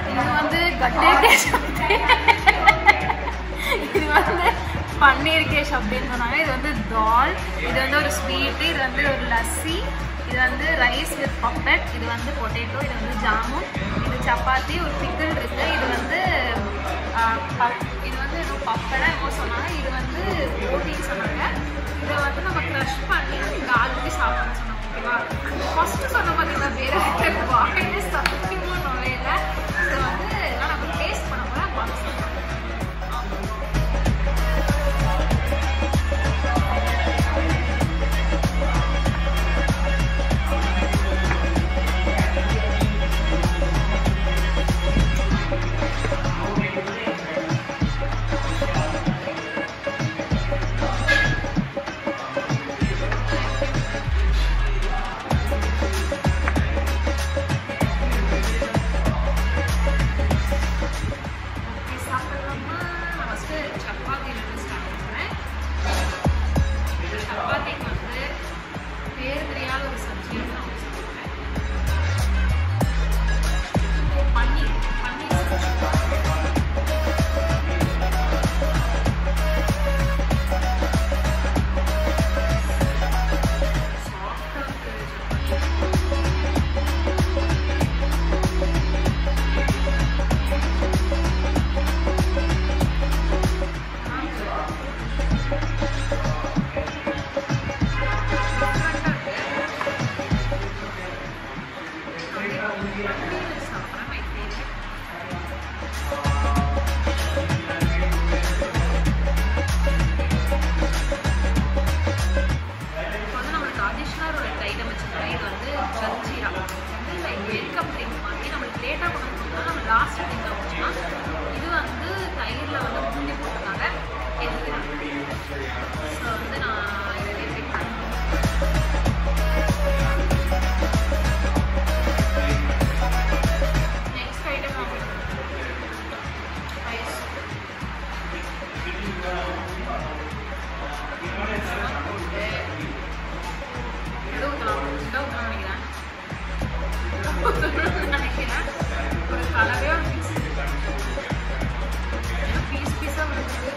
இது வந்து கட்டே கேஷ் இது வந்து பன்னீர் கேஷ் அப்படின்னு சொன்னாங்க இது வந்து தால் இது வந்து ஒரு ஸ்வீட்டு இது வந்து ஒரு லஸ்ஸி இது வந்து ரைஸ் வித் பப்பட் இது வந்து பொட்டேட்டோ இது வந்து ஜாமுன் இது சப்பாத்தி ஒரு பிக்கிள் இருக்கு இது வந்து ஆ, பப்- இது வந்து ஏதோ பப்படா என்னமோ சொன்னாங்க இது வந்து ரோட்டின்னு சொன்னாங்க இதை வந்து நம்ம க்ரஷ் பண்ணி இங்கே ஆல்ரெடி சாப்பிடணும் சொன்னாங்க ஓகேவா ஃபர்ஸ்ட் சொன்ன பார்த்தீங்கன்னா வேற வாயிலே சத்தியமாக நுழையில இதை வந்து எல்லாம் நம்ம டேஸ்ட் பண்ண போகிறோம் பாக்ஸ் ஓகே சாப்பிடலாமா நான் ஃபஸ்ட்டு சப்பாத்திலேருந்து ஸ்டார்ட் பண்ணுறேன் சப்பாத்திக்கு வந்து பேர் தெரியாத ஒரு சப்ஜியை நான் வந்து சாப்பிட்றேன் பன்னீர் பன்னீர் சப்ஜி. சாஃப்டாக இருக்குது சப்பாத்தி இது வந்து தயிர்ல வந்து பூந்தி போட்டிருக்காங்க ஸோ வந்து நான் இதை எப்படி பண்ணுறேன் நெக்ஸ்ட் ஐட்டம் ரைஸ் எது ஊற்றலாம் எதை ஊற்றலாம் நினைக்கிறேன் ஊற்றணும்னு நினைக்கிறேன் ஒரு கலவையாக ஒரு மிக்ஸ் பீஸ் பீஸாக விழுந்துது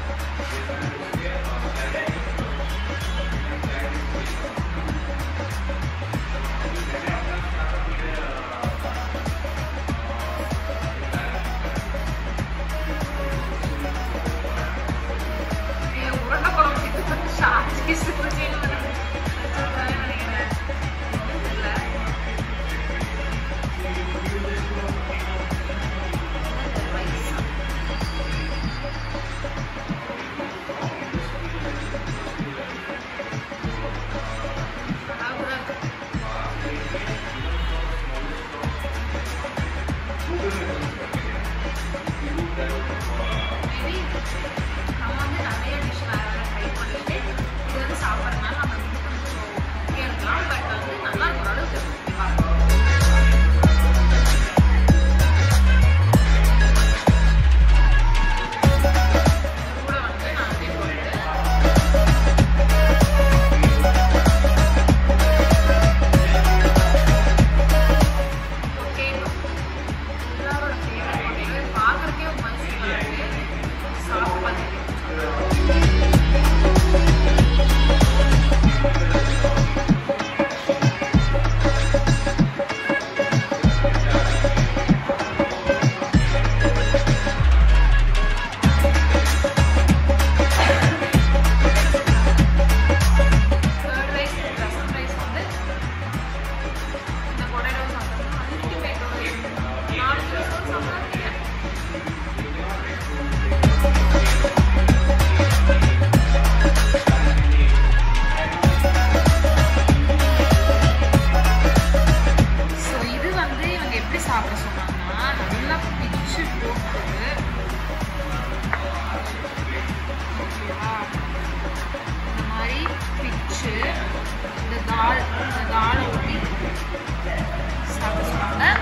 என் உருண்டை குழம்பு ஷார்ட் நினைக்கிறேன் இல்லை நல்லா இருக்கும் ஓரளவுக்கு ஓகேவா கூட வந்து நான் அப்படியே போட்டு ஓகே எல்லாரோட ஃபேவரட் பொட்டேட்டோ இது பார்க்கறதுக்கே ஒரு மாதிரி சூப்பரா இருக்கு சாப்பிட்டு பார்த்துட்டு கர்ட் ரைஸ் ரசம் ரைஸ் வந்து இந்த பொட்டேட்டோ சாப்பிட்டோம்னா அல்டிமேட் நாலு நிமிஷம் சாப்பிடாதீங்க ஸோ இது வந்து இவங்க எப்படி சாப்பிட சொன்னாங்கன்னா நல்லா பிச்சு போட்டு ஓகேவா? இந்த மாதிரி பிச்சு இந்த தால் இந்த தாலை ஊற்றி சாப்பிட சொன்னாங்க